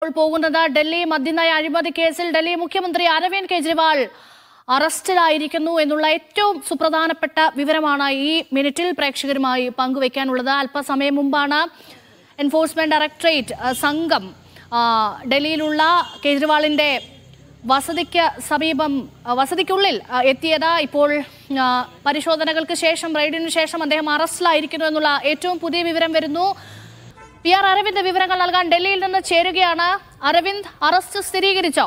പോകുന്നത് ഡൽഹി മദ്യനയ അഴിമതി കേസിൽ ഡൽഹി മുഖ്യമന്ത്രി അരവിന്ദ് കെജ്രിവാൾ അറസ്റ്റിലായിരിക്കുന്നു എന്നുള്ള ഏറ്റവും സുപ്രധാനപ്പെട്ട വിവരമാണ് ഈ മിനിറ്റിൽ പ്രേക്ഷകരുമായി പങ്കുവയ്ക്കാനുള്ളത് അല്പസമയം മുമ്പാണ് എൻഫോഴ്സ്മെന്റ് ഡയറക്ടറേറ്റ് അഹ്, സംഘം ആ, ഡൽഹിയിലുള്ള കേജ്രിവാളിന്റെ വസതിക്ക് സമീപം അഹ്, വസതിക്കുള്ളിൽ അഹ്, എത്തിയത് ഇപ്പോൾ ആ, പരിശോധനകൾക്ക് ശേഷം റെയ്ഡിന് ശേഷം അദ്ദേഹം അറസ്റ്റിലായിരിക്കുന്നു എന്നുള്ള ഏറ്റവും പുതിയ വിവരം വരുന്നു പി ആർ അരവിന്ദ് വിവരങ്ങൾ നൽകാൻ ഡൽഹിയിൽ നിന്ന് ചേരുകയാണ് അരവിന്ദ് അറസ്റ്റ് സ്ഥിരീകരിച്ചോ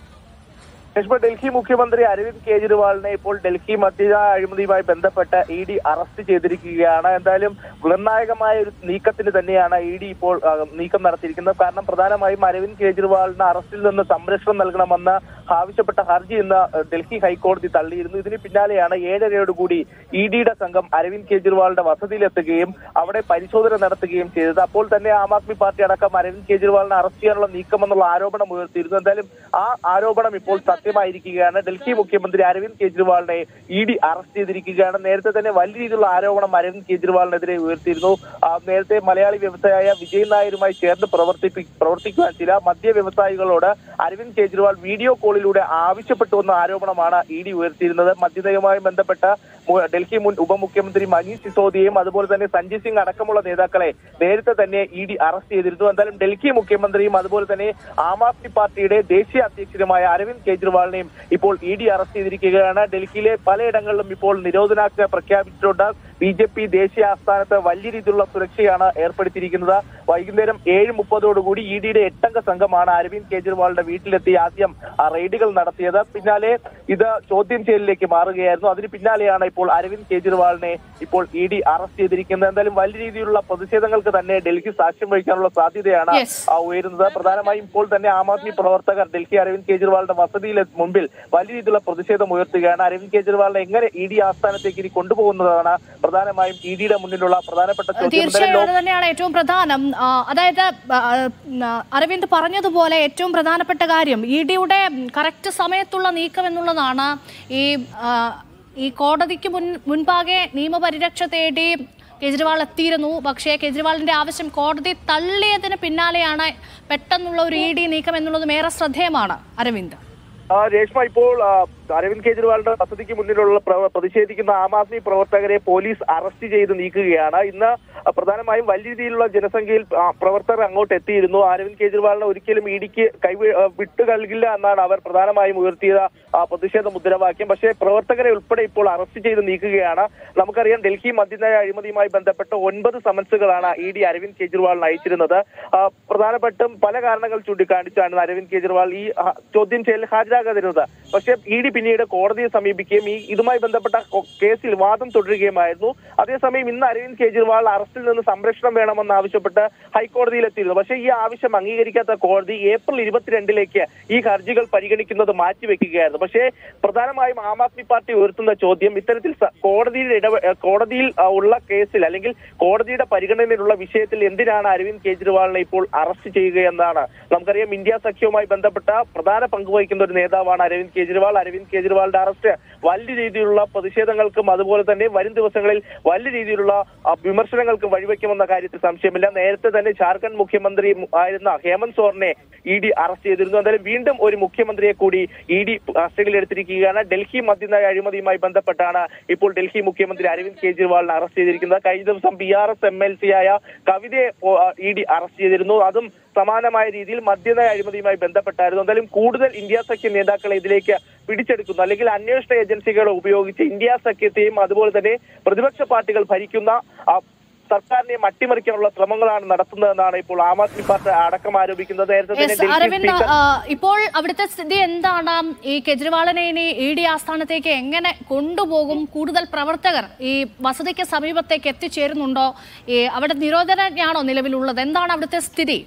രശ്മ ഡൽഹി മുഖ്യമന്ത്രി അരവിന്ദ് കെജ്രിവാളിനെ ഇപ്പോൾ ഡൽഹി മദ്യ അഴിമതിയുമായി ബന്ധപ്പെട്ട് ഇ ഡി അറസ്റ്റ് ചെയ്തിരിക്കുകയാണ് എന്തായാലും നിർണായകമായ ഒരു നീക്കത്തിന് തന്നെയാണ് ഇ ഡി ഇപ്പോൾ ആ, നീക്കം നടത്തിയിരിക്കുന്നത് കാരണം പ്രധാനമായും അരവിന്ദ് കെജ്രിവാളിന് അറസ്റ്റിൽ നിന്ന് സംരക്ഷണം നൽകണമെന്ന് ആവശ്യപ്പെട്ട ഹർജി ഇന്ന് ഡൽഹി ഹൈക്കോടതി തള്ളിയിരുന്നു ഇതിന് പിന്നാലെയാണ് ഏഴരയോടുകൂടി ഇ ഡിയുടെ സംഘം അരവിന്ദ് കെജ്രിവാളിന്റെ വസതിയിലെത്തുകയും അവിടെ പരിശോധന നടത്തുകയും ചെയ്തത് അപ്പോൾ തന്നെ ആം ആദ്മി പാർട്ടി അടക്കം അരവിന്ദ് കെജ്രിവാളിനെ അറസ്റ്റ് ചെയ്യാനുള്ള നീക്കമെന്നുള്ള ആരോപണം ഉയർത്തിയിരുന്നു എന്തായാലും ആ ആരോപണം ഇപ്പോൾ സത്യമായിരിക്കുകയാണ് ഡൽഹി മുഖ്യമന്ത്രി അരവിന്ദ് കെജ്രിവാളിനെ ഇ ഡി അറസ്റ്റ് ചെയ്തിരിക്കുകയാണ് നേരത്തെ തന്നെ വലിയ രീതിയിലുള്ള ആരോപണം അരവിന്ദ് കെജ്രിവാളിനെതിരെ ഉയർത്തിയിരുന്നു ആ, നേരത്തെ മലയാളി വ്യവസായ വിജയ് നായരുമായി ചേർന്ന് പ്രവർത്തിപ്പി പ്രവർത്തിക്കുവാൻ ചില മദ്യ വ്യവസായികളോട് അരവിന്ദ് കെജ്രിവാൾ വീഡിയോ കോളിലൂടെ ആവശ്യപ്പെട്ടു എന്ന ആരോപണമാണ് ഇ ഡി ഉയർത്തിയിരുന്നത് മദ്യനയവുമായി ബന്ധപ്പെട്ട മു- ഡൽഹി മുൻ ഉപമുഖ്യമന്ത്രി മനീഷ് സിസോദിയെയും അതുപോലെ തന്നെ സഞ്ജയ് സിംഗ് അടക്കമുള്ള നേതാക്കളെ നേരത്തെ തന്നെ ഇ ഡി അറസ്റ്റ് ചെയ്തിരുന്നു എന്തായാലും ഡൽഹി മുഖ്യമന്ത്രിയും അതുപോലെ തന്നെ ആം ആദ്മി പാർട്ടിയുടെ ദേശീയ അധ്യക്ഷനുമായ അരവിന്ദ് കെജ്രിവാളിനെയും ഇപ്പോൾ ഇ ഡി അറസ്റ്റ് ചെയ്തിരിക്കുകയാണ് ഡൽഹിയിലെ പലയിടങ്ങളിലും ഇപ്പോൾ നിരോധനാജ്ഞ പ്രഖ്യാപിച്ചിട്ടുണ്ട് ബി ജെ പി ദേശീയ ആസ്ഥാനത്ത് വലിയ രീതിയിലുള്ള സുരക്ഷയാണ് ഏർപ്പെടുത്തിയിരിക്കുന്നത് വൈകുന്നേരം ഏഴ് മുപ്പതോടുകൂടി ഇ ഡിയുടെ എട്ടംഗ സംഘമാണ് അരവിന്ദ് കെജ്രിവാളിന്റെ വീട്ടിലെത്തി ആദ്യം ആ റെയ്ഡുകൾ നടത്തിയത് പിന്നാലെ ഇത് ചോദ്യം ചെയ്യലിലേക്ക് മാറുകയായിരുന്നു അതിന് പിന്നാലെയാണ് ഇപ്പോൾ അരവിന്ദ് കെജ്രിവാളിനെ ഇപ്പോൾ ഇ ഡി അറസ്റ്റ് ചെയ്തിരിക്കുന്നത് എന്തായാലും വലിയ രീതിയിലുള്ള പ്രതിഷേധങ്ങൾക്ക് തന്നെ ഡൽഹി സാക്ഷ്യം വഹിക്കാനുള്ള സാധ്യതയാണ് Yes. ആ, ഉയരുന്നത് പ്രധാനമായും ഇപ്പോൾ തന്നെ ആം ആദ്മി പ്രവർത്തകർ ഡൽഹി അരവിന്ദ് കെജ്രിവാളിന്റെ വസതിയിലെ മുമ്പിൽ വലിയ രീതിയിലുള്ള പ്രതിഷേധം ഉയർത്തുകയാണ് അരവിന്ദ് കെജ്രിവാളിനെ എങ്ങനെ ഇ ഡി ആസ്ഥാനത്തേക്ക് ഇനി കൊണ്ടുപോകുന്നതാണ് പ്രധാനമായും ഇ ഡിയുടെ മുന്നിലുള്ള പ്രധാനപ്പെട്ട ചോദ്യം തീർച്ചയായും എന്തായാലും അത് തന്നെയാണ് ഏറ്റവും പ്രധാനം ആ, അതായത് ആ, ആ, അരവിന്ദ് പറഞ്ഞതുപോലെ ഏറ്റവും പ്രധാനപ്പെട്ട കാര്യം ഇ ഡിയുടെ കറക്റ്റ് സമയത്തുള്ള നീക്കം എന്നുള്ളതാണ് ഈ ആ, ഈ കോടതിക്ക് മുൻ മുൻപാകെ നിയമപരിരക്ഷ തേടി കെജ്രിവാൾ എത്തിയിരുന്നു പക്ഷേ കെജ്രിവാളിന്റെ ആവശ്യം കോടതി തള്ളിയതിന് പിന്നാലെയാണ് പെട്ടെന്നുള്ള ഒരു ഇ ഡി നീക്കം എന്നുള്ളതും ഏറെ ശ്രദ്ധേയമാണ് അരവിന്ദ് ആ, രേഷ്മ ഇപ്പോൾ ആ, അരവിന്ദ് കെജ്രിവാളിന്റെ വസതിക്ക് മുന്നിലുള്ള പ്ര- പ്രതിഷേധിക്കുന്ന ആം ആദ്മി പ്രവർത്തകരെ പോലീസ് അറസ്റ്റ് ചെയ്ത് നീക്കുകയാണ് ഇന്ന് ആ, പ്രധാനമായും വലിയ രീതിയിലുള്ള ജനസംഖ്യയിൽ ആ, പ്രവർത്തകർ അങ്ങോട്ട് എത്തിയിരുന്നു അരവിന്ദ് കെജ്രിവാളിനെ ഒരിക്കലും ഇടിക്ക് കൈ വിട്ടു നൽകില്ല എന്നാണ് അവർ പ്രധാനമായും ഉയർത്തിയ ആ, പ്രതിഷേധ മുദ്രാവാക്യം പക്ഷേ പ്രവർത്തകരെ ഉൾപ്പെടെ ഇപ്പോൾ അറസ്റ്റ് ചെയ്ത് നീക്കുകയാണ് നമുക്കറിയാം ഡൽഹി മദ്യനയ അഴിമതിയുമായി ബന്ധപ്പെട്ട് ഒൻപത് സമൻസുകളാണ് ഇ ഡി അരവിന്ദ് കെജ്രിവാളിന് അയച്ചിരുന്നത് ആ, പ്രധാനപ്പെട്ടും പല കാരണങ്ങൾ ചൂണ്ടിക്കാണിച്ചാണ് അരവിന്ദ് കെജ്രിവാൾ ഈ ആ, ചോദ്യം ചെയ്യലിൽ ഹാജരാകാതിരുന്നത് പക്ഷേ ഇ ഡി പിന്നീട് കോടതിയെ സമീപിക്കുകയും ഈ ഇതുമായി ബന്ധപ്പെട്ട കൊ- കേസിൽ വാദം തുടരുകയുമായിരുന്നു അതേസമയം ഇന്ന് അരവിന്ദ് കെജ്രിവാൾ അറസ്റ്റിൽ നിന്ന് സംരക്ഷണം വേണമെന്ന് ആവശ്യപ്പെട്ട് ഹൈക്കോടതിയിൽ എത്തിയിരുന്നു പക്ഷേ ഈ ആവശ്യം അംഗീകരിക്കാത്ത കോടതി ഏപ്രിൽ ഇരുപത്തിരണ്ടിലേക്ക് ഈ ഹർജികൾ പരിഗണിക്കുന്നത് മാറ്റിവെക്കുകയായിരുന്നു പക്ഷേ പ്രധാനമായും ആം ആദ്മി പാർട്ടി ഉയർത്തുന്ന ചോദ്യം ഇത്തരത്തിൽ സ- കോടതിയിൽ ഇടപെ ഏഹ് കോടതിയിൽ ആ, ഉള്ള കേസിൽ അല്ലെങ്കിൽ കോടതിയുടെ പരിഗണനയിലുള്ള വിഷയത്തിൽ എന്തിനാണ് അരവിന്ദ് കെജ്രിവാളിനെ ഇപ്പോൾ അറസ്റ്റ് ചെയ്യുകയെന്നാണ് നമുക്കറിയാം ഇന്ത്യ സഖ്യവുമായി ബന്ധപ്പെട്ട പ്രധാന പങ്ക് വഹിക്കുന്ന ഒരു നേതാവാണ് അരവിന്ദ് കെജ്രിവാൾ അരവിന്ദ് കെജ്രിവാളിന്റെ അറസ്റ്റ് വലിയ രീതിയിലുള്ള പ്രതിഷേധങ്ങൾക്കും അതുപോലെ തന്നെ വരും ദിവസങ്ങളിൽ വലിയ രീതിയിലുള്ള ആ, വിമർശനങ്ങൾക്കും വഴിവെക്കുമെന്ന കാര്യത്തിൽ സംശയമില്ല നേരത്തെ തന്നെ ജാർഖണ്ഡ് മുഖ്യമന്ത്രി ആയിരുന്ന ഹേമന്ത് സോറിനെ ഇ ഡി അറസ്റ്റ് ചെയ്തിരുന്നു എന്തായാലും വീണ്ടും ഒരു മുഖ്യമന്ത്രിയെ കൂടി ഇ ഡി കസ്റ്റഡിയിൽ എടുത്തിരിക്കുകയാണ് ഡൽഹി മദ്യനയ അഴിമതിയുമായി ബന്ധപ്പെട്ടാണ് ഇപ്പോൾ ഡൽഹി മുഖ്യമന്ത്രി അരവിന്ദ് കെജ്രിവാളിനെ അറസ്റ്റ് ചെയ്തിരിക്കുന്നത് കഴിഞ്ഞ ദിവസം B R S M L C ആയ കവിതയെ ഇ ഡി അറസ്റ്റ് ചെയ്തിരുന്നു അതും സമാനമായ രീതിയിൽ മദ്യനയ അഴിമതിയുമായി ബന്ധപ്പെട്ടായിരുന്നു എന്തായാലും കൂടുതൽ ഇന്ത്യ സഖ്യ നേതാക്കളെ ഇതിലേക്ക് പിടിച്ചെടുക്കുന്നു അല്ലെങ്കിൽ അന്വേഷണ ഏജൻസികളെ ഉപയോഗിച്ച് ഇന്ത്യ സഖ്യത്തെയും അതുപോലെ തന്നെ പ്രതിപക്ഷ പാർട്ടികൾ ഭരിക്കുന്ന ആ, സർക്കാരിനെ അട്ടിമറിക്കാനുള്ള ശ്രമങ്ങളാണ് നടത്തുന്നതെന്നാണ് ഇപ്പോൾ ആം ആദ്മി പാർട്ടി അടക്കം ആരോപിക്കുന്നത് നേരത്തെ തന്നെ യെസ് ഡൽഹി അരവിന്ദ് സ്പീക്കർ ആ, ഇപ്പോൾ അവിടുത്തെ സ്ഥിതി എന്താണ് ഈ കെജ്രിവാളിനെ ഇനി ഇ ഡി ആസ്ഥാനത്തേക്ക് എങ്ങനെ കൊണ്ടുപോകും കൂടുതൽ പ്രവർത്തകർ ഈ വസതിക്ക് സമീപത്തേക്ക് എത്തിച്ചേരുന്നുണ്ടോ ഈ അവിടെ നിരോധനയാണോ നിലവിലുള്ളത് എന്താണ് അവിടുത്തെ സ്ഥിതി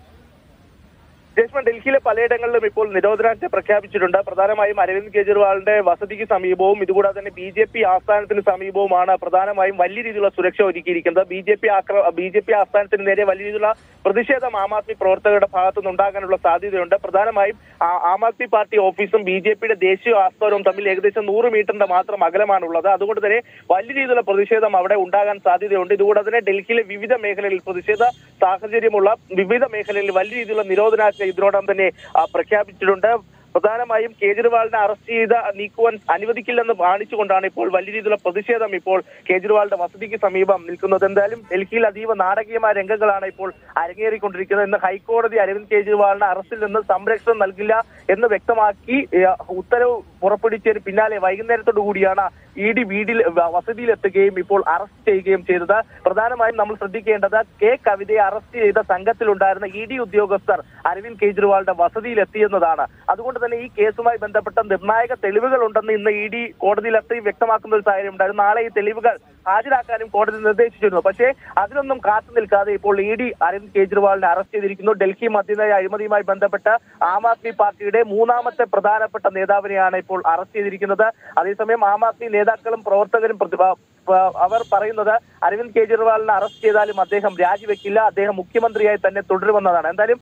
ജയ്സ്മൻ ഡൽഹിയിലെ പലയിടങ്ങളിലും ഇപ്പോൾ നിരോധനാജ്ഞ പ്രഖ്യാപിച്ചിട്ടുണ്ട് പ്രധാനമായും അരവിന്ദ് കെജ്രിവാളിന്റെ വസതിക്ക് സമീപവും ഇതുകൂടാതെ തന്നെ ബി ജെ പി ആസ്ഥാനത്തിന് സമീപവുമാണ് പ്രധാനമായും വലിയ രീതിയിലുള്ള സുരക്ഷ ഒരുക്കിയിരിക്കുന്നത് B J P B J P ആസ്ഥാനത്തിന് നേരെ വലിയ രീതിയിലുള്ള പ്രതിഷേധം ആം ആദ്മി പ്രവർത്തകരുടെ ഭാഗത്തുനിന്ന് ഉണ്ടാകാനുള്ള സാധ്യതയുണ്ട് പ്രധാനമായും ആ- ആം ആദ്മി പാർട്ടി ഓഫീസും ബി ജെ പിയുടെ ദേശീയ ആസ്ഥാനവും തമ്മിൽ ഏകദേശം നൂറ് മീറ്ററിന്റെ മാത്രം അകലമാണുള്ളത് അതുകൊണ്ട് തന്നെ വലിയ രീതിയിലുള്ള പ്രതിഷേധം അവിടെ ഉണ്ടാകാൻ സാധ്യതയുണ്ട് ഇതുകൂടാതെ തന്നെ ഡൽഹിയിലെ വിവിധ മേഖലകളിൽ പ്രതിഷേധ സാഹചര്യമുള്ള വിവിധ മേഖലകളിൽ വലിയ രീതിയിലുള്ള നിരോധനാജ്ഞ ഇതിനോടകം തന്നെ ആ, പ്രഖ്യാപിച്ചിട്ടുണ്ട് പ്രധാനമായും കേജ്രിവാളിനെ അറസ്റ്റ് ചെയ്ത് നീക്കുവാൻ അനുവദിക്കില്ലെന്ന് കാണിച്ചുകൊണ്ടാണ് ഇപ്പോൾ വലിയ രീതിയിലുള്ള പ്രതിഷേധം ഇപ്പോൾ കേജ്രിവാളിന്റെ വസതിക്ക് സമീപം നിൽക്കുന്നത് എന്തായാലും ഡൽഹിയിൽ അതീവ നാടകീയമായ രംഗങ്ങളാണ് ഇപ്പോൾ അരങ്ങേറിക്കൊണ്ടിരിക്കുന്നത് ഇന്ന് ഹൈക്കോടതി അരവിന്ദ് കേജ്രിവാളിന് അറസ്റ്റിൽ നിന്ന് സംരക്ഷണം നൽകില്ല എന്ന് വ്യക്തമാക്കി ഏ, ഉത്തരവ് പുറപ്പെടുവിച്ചതിന് പിന്നാലെ വൈകുന്നേരത്തോടു കൂടിയാണ് ഇ ഡി വീടിൽ വ- വസതിയിലെത്തുകയും ഇപ്പോൾ അറസ്റ്റ് ചെയ്യുകയും ചെയ്തത് പ്രധാനമായും നമ്മൾ ശ്രദ്ധിക്കേണ്ടത് കെ കവിതയെ അറസ്റ്റ് ചെയ്ത സംഘത്തിലുണ്ടായിരുന്ന ഇ ഡി ഉദ്യോഗസ്ഥർ അരവിന്ദ് കെജ്രിവാളിന്റെ വസതിയിൽ എത്തിയെന്നതാണ് അതുകൊണ്ട് തന്നെ ഈ കേസുമായി ബന്ധപ്പെട്ട നിർണായക തെളിവുകൾ ഉണ്ടെന്ന് ഇന്ന് ഇ ഡി കോടതിയിലെത്തി വ്യക്തമാക്കുന്ന ഒരു സാഹചര്യം ഉണ്ടായിരുന്നു നാളെ ഈ തെളിവുകൾ ഹാജരാക്കാനും കോടതി നിർദ്ദേശിച്ചിരുന്നു പക്ഷേ അതിനൊന്നും കാത്തു നിൽക്കാതെ ഇപ്പോൾ ഇ ഡി അരവിന്ദ് കെജ്രിവാളിനെ അറസ്റ്റ് ചെയ്തിരിക്കുന്നു ഡൽഹി മദ്യനയ അഴിമതിയുമായി ബന്ധപ്പെട്ട് ആം ആദ്മി പാർട്ടിയുടെ മൂന്നാമത്തെ പ്രധാനപ്പെട്ട നേതാവിനെയാണ് ഇപ്പോൾ അറസ്റ്റ് ചെയ്തിരിക്കുന്നത് അതേസമയം ആം ആദ്മി നേതാക്കളും പ്രവർത്തകരും പ്രതി- ആ, ആ, അവർ പറയുന്നത് അരവിന്ദ് കെജ്രിവാളിനെ അറസ്റ്റ് ചെയ്താലും അദ്ദേഹം രാജിവെക്കില്ല അദ്ദേഹം മുഖ്യമന്ത്രിയായി തന്നെ തുടരുമെന്നതാണ് എന്തായാലും